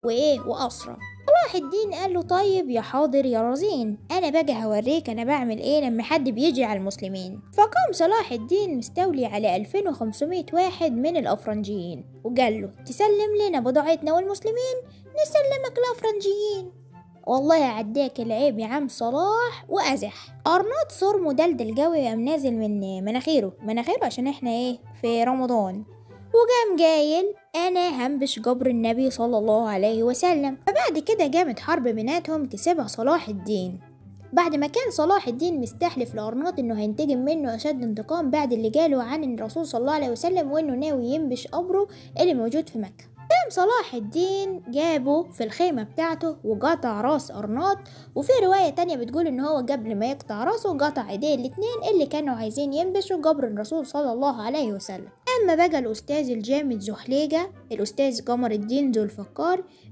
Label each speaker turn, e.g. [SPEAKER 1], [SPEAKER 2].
[SPEAKER 1] وايه واسرى صلاح الدين قال له طيب يا حاضر يا رزين انا بقى هوريك انا بعمل ايه لما حد بيجي على المسلمين فقام صلاح الدين مستولي على 2500 واحد من الافرنجيين وقال له تسلم لنا بضاعتنا والمسلمين نسلمك الافرنجيين والله عداك العيب يا عم صلاح وازح ارناط صار مدلدل قوي قام نازل من مناخيره مناخيره عشان احنا ايه في رمضان وقام قايل انا هنبش قبر النبي صلى الله عليه وسلم فبعد كده قامت حرب بيناتهم كسبها صلاح الدين بعد ما كان صلاح الدين مستحلف لأرناط انه هينتقم منه اشد انتقام بعد اللي قاله عن الرسول صلى الله عليه وسلم وانه ناوي ينبش قبره اللي موجود في مكة قام صلاح الدين جابه في الخيمة بتاعته وقطع راس أرناط وفي رواية تانية بتقول إن هو قبل ما يقطع راسه قطع إيديه الاتنين اللي كانوا عايزين ينبشوا قبر الرسول صلى الله عليه وسلم أما بقى الأستاذ الجامد زحليجة الأستاذ قمر الدين ذو الفقار